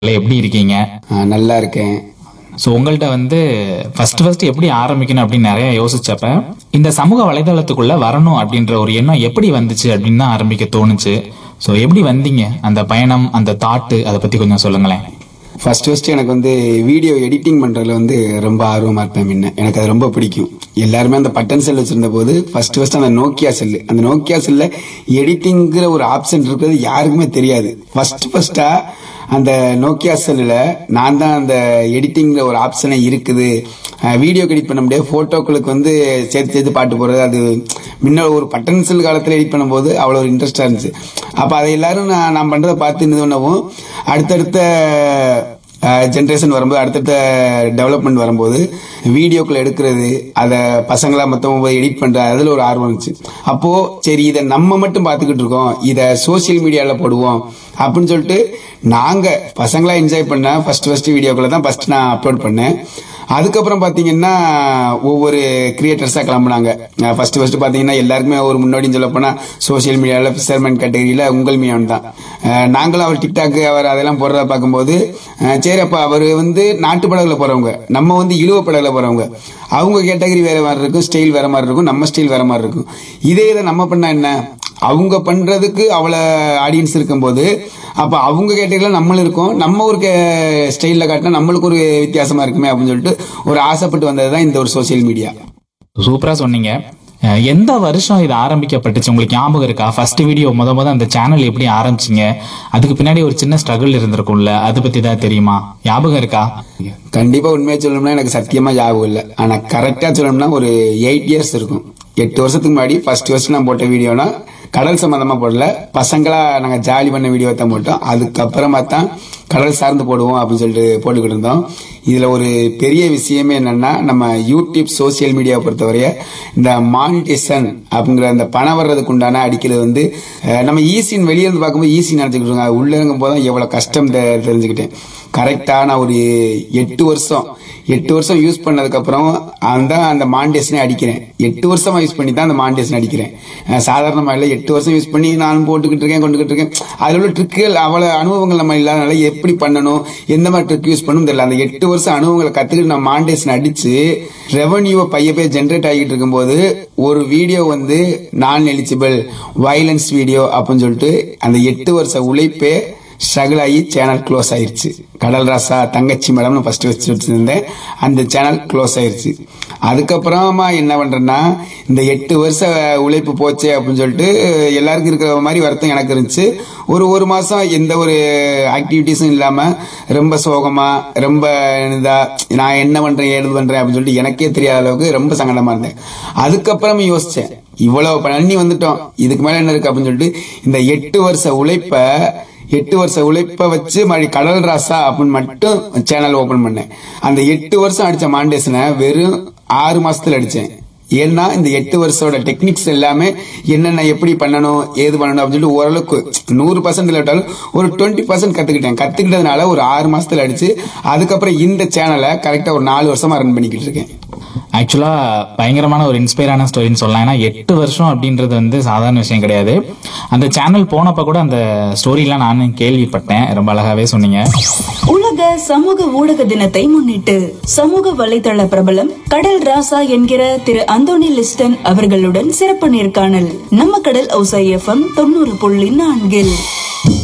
எப்படி இருக்கீங்க ஆ, நல்லா இருக்கேன் ஸோ உங்கள்கிட்ட வந்து ஃபர்ஸ்ட் ஃபர்ஸ்ட் எப்படி ஆரம்பிக்கணும் அப்படின்னு நிறைய யோசிச்சப்ப இந்த சமூக வலைதளத்துக்குள்ள வரணும் அப்படின்ற ஒரு எண்ணம் எப்படி வந்துச்சு அப்படின்னு தான் ஆரம்பிக்க தோணுச்சு ஸோ எப்படி வந்தீங்க அந்த பயணம் அந்த தாட்டு அதை பத்தி கொஞ்சம் சொல்லுங்களேன் ஃபர்ஸ்ட் ஃபர்ஸ்ட் எனக்கு வந்து வீடியோ எடிட்டிங் பண்றதுல வந்து ரொம்ப ஆர்வமா இருப்பேன் முன்ன எனக்கு அது ரொம்ப பிடிக்கும் எல்லாருமே அந்த பட்டன் செல் வச்சிருந்த போது ஃபர்ஸ்ட் ஃபர்ஸ்ட் அந்த நோக்கியா செல்லு அந்த நோக்கியா செல்ல எடிட்டிங்கிற ஒரு ஆப்ஷன் இருக்கிறது யாருக்குமே தெரியாது ஃபர்ஸ்ட் ஃபர்ஸ்டா அந்த நோக்கியா செல்லுல நான் தான் அந்த எடிட்டிங்கிற ஒரு ஆப்ஷனே இருக்குது வீடியோ எடிட் பண்ண முடியாது போட்டோக்களுக்கு வந்து சேர்த்து சேர்த்து பாட்டு போடுறது அது முன்ன ஒரு பட்டன் செல் காலத்தில் எடிட் பண்ணும்போது அவ்வளோ ஒரு இன்ட்ரெஸ்டாக இருந்துச்சு அப்போ அதை எல்லாரும் நான் நான் பண்ணுறதை பார்த்து இது பண்ணவும் அடுத்தடுத்த ஜென்ரேஷன் வரும்போது அடுத்தடுத்த டெவலப்மெண்ட் வரும்போது வீடியோக்கள் எடுக்கிறது அதை பசங்களா மொத்தம் போய் எடிட் பண்ற அதுல ஒரு ஆர்வம் இருந்துச்சு அப்போ சரி இதை நம்ம மட்டும் பார்த்துக்கிட்டு இருக்கோம் இதை சோஷியல் மீடியால போடுவோம் அப்படின்னு சொல்லிட்டு நாங்க பசங்களா என்ஜாய் பண்ண ஃபர்ஸ்ட் ஃபர்ஸ்ட் வீடியோக்களை தான் ஃபர்ஸ்ட் நான் அப்லோட் பண்ணேன் அதுக்கப்புறம் பாத்தீங்கன்னா ஒவ்வொரு கிரியேட்டர்ஸா கிளம்புனாங்க ஃபர்ஸ்ட் ஃபர்ஸ்ட் பாத்தீங்கன்னா எல்லாருக்குமே ஒரு முன்னாடின்னு சொல்ல போனா சோசியல் மீடியால ஃபிஷர்மேன் கேட்டகரியில உங்கள் மீன் தான் அஹ் நாங்களும் அவர் டிக்டாக் அவர் அதெல்லாம் போடுறத பார்க்கும்போது அஹ் சரி அப்ப அவர் வந்து நாட்டு படகுல போறவங்க நம்ம வந்து இழுவ படகுல போறவங்க அவங்க கேட்டகரி வேற மாதிரி இருக்கும் ஸ்டைல் வேற மாதிரி இருக்கும் நம்ம ஸ்டைல் வேற மாதிரி இருக்கும் இதே இதை நம்ம பண்ணா என்ன அவங்க பண்றதுக்கு அவ்வளோ ஆடியன்ஸ் இருக்கும்போது அப்ப அவங்க கேட்டகரியில் நம்மளும் இருக்கோம் நம்ம ஒரு ஸ்டைலில் காட்டினா நம்மளுக்கு ஒரு வித்தியாசமா இருக்குமே அப்படின்னு சொல்லிட்டு ஒரு ஆசைப்பட்டு வந்தது தான் இந்த ஒரு சோஷியல் மீடியா சூப்பரா சொன்னீங்க அஹ் எந்த வருஷம் இது ஆரம்பிக்கப்பட்டுச்சு உங்களுக்கு ஞாபகம் இருக்கா ஃபர்ஸ்ட் வீடியோ முத முத அந்த சேனல் எப்படி ஆரம்பிச்சீங்க அதுக்கு பின்னாடி ஒரு சின்ன ஸ்ட்ரகிள் இருந்திருக்கும்ல அதை பத்தி தான் தெரியுமா ஞாபகம் இருக்கா கண்டிப்பா உண்மையா சொல்லணும்னா எனக்கு சத்தியமா ஞாபகம் இல்லை ஆனா கரெக்டா சொல்லணும்னா ஒரு எயிட் இயர்ஸ் இருக்கும் எட்டு வருஷத்துக்கு முன்னாடி ஃபர்ஸ்ட் வருஷம் நான் போட்ட வீடியோனா கடல் சம்பந்தமா போடல பசங்களா நாங்க ஜாலி பண்ண வீடியோ தான் போட்டோம் அதுக்கப்புறமா தான் கடல் சார்ந்து போடுவோம் அப்படின்னு சொல்லிட்டு போட்டுக்கிட்டு இருந்தோம் இதுல ஒரு பெரிய விஷயமே என்னன்னா நம்ம யூடியூப் சோசியல் மீடியாவை பொறுத்தவரைய இந்த மானிட்டேஷன் அப்படிங்கிற அந்த பணம் வர்றதுக்கு உண்டான அடிக்கிறது வந்து அஹ், நம்ம ஈஸின்னு வெளியே இருந்து பார்க்கும்போது ஈஸி நினைச்சுக்கிட்டு இருக்கோம் அது உள்ள இருக்கும் போது தான் எவ்வளவு கஷ்டம் தெ- தெரிஞ்சுக்கிட்டேன் கரெக்டா நான் ஒரு எட்டு வருஷம் எட்டு வருஷம் யூஸ் பண்ணதுக்கு அப்புறம் அந்த அந்த மாண்டேஷனே அடிக்கிறேன் எட்டு வருஷமா யூஸ் பண்ணி தான் அந்த மாண்டேஷன் அடிக்கிறேன் அஹ் சாதாரணமா இல்ல எட்டு வருஷம் யூஸ் பண்ணி நானும் போட்டுக்கிட்டு இருக்கேன் கொண்டுகிட்டு இருக்கேன் அதுல உள்ள ட்ரிக்குகள் அவ்வளவு அனுபவங்கள் நம்ம இல்லாதனால எப்படி பண்ணணும் எந்த மாதிரி ட்ரிக் யூஸ் பண்ணணும் தெரியல அந்த எட்டு வருஷம் அனுபவங்களை கத்துக்கிட்டு நான் மாண்டேஷன் அடிச்சு ரெவன்யூவை பைய பைய ஜென்ரேட் ஆகிட்டு இருக்கும்போது ஒரு வீடியோ வந்து நான் எலிஜிபிள் வயலன்ஸ் வீடியோ அப்படின்னு சொல்லிட்டு அந்த எட்டு வருஷ உழைப்பே ஸ்ட்ரகிள் ஆகி சேனல் க்ளோஸ் ஆயிருச்சு கடல் ராசா தங்கச்சி மேடம்னு ஃபர்ஸ்ட் வச்சு வச்சிருந்தேன் அந்த சேனல் க்ளோஸ் ஆயிருச்சு அதுக்கப்புறமா என்ன பண்றேன்னா இந்த எட்டு வருஷ உழைப்பு போச்சு அப்படின்னு சொல்லிட்டு எல்லாருக்கும் இருக்கிற மாதிரி வருத்தம் எனக்கு இருந்துச்சு ஒரு ஒரு மாசம் எந்த ஒரு ஆக்டிவிட்டிஸும் இல்லாம ரொம்ப சோகமா ரொம்ப இதா நான் என்ன பண்றேன் ஏது பண்றேன் அப்படின்னு சொல்லிட்டு எனக்கே தெரியாத அளவுக்கு ரொம்ப சங்கடமா இருந்தேன் அதுக்கப்புறம் யோசிச்சேன் இவ்வளவு பண்ணி வந்துட்டோம் இதுக்கு மேல என்ன இருக்கு அப்படின்னு சொல்லிட்டு இந்த எட்டு வருஷ உழைப்ப எட்டு வருஷ உழைப்ப வச்சு மறுபடி கடல் ராசா அப்படின்னு மட்டும் சேனல் ஓபன் பண்ணேன் அந்த எட்டு வருஷம் அடிச்ச மாண்டேஷனை வெறும் ஆறு மாசத்துல அடிச்சேன் ஏன்னா இந்த எட்டு வருஷோட டெக்னிக்ஸ் எல்லாமே என்னென்ன எப்படி பண்ணணும் ஏது பண்ணணும் அப்படின்னு சொல்லிட்டு ஓரளவுக்கு நூறு பர்சன்ட் இல்லாட்டாலும் ஒரு டுவெண்ட்டி பர்சன்ட் கத்துக்கிட்டேன் கத்துக்கிட்டதுனால ஒரு ஆறு மாசத்துல அடிச்சு அதுக்கப்புறம் இந்த சேனலை கரெக்டா ஒரு நாலு வருஷமா ரன் பண்ணிக்கிட்டு இருக்கேன் ஆக்சுவலா பயங்கரமான ஒரு இன்ஸ்பைரான ஸ்டோரின்னு சொல்லலாம் ஏன்னா எட்டு வருஷம் அப்படின்றது வந்து சாதாரண விஷயம் கிடையாது அந்த சேனல் போனப்ப கூட அந்த ஸ்டோரிலாம் நானும் கேள்விப்பட்டேன் ரொம்ப அழகாவே சொன்னீங்க உலக சமூக ஊடக தினத்தை முன்னிட்டு சமூக வலைதள பிரபலம் கடல் ராசா என்கிற திரு அந்தோனி லிஸ்டன் அவர்களுடன் சிறப்பு நேர்காணல் நம்ம கடல் ஒசை எஃப்எம் தொண்ணூறு புள்ளி நான்கில்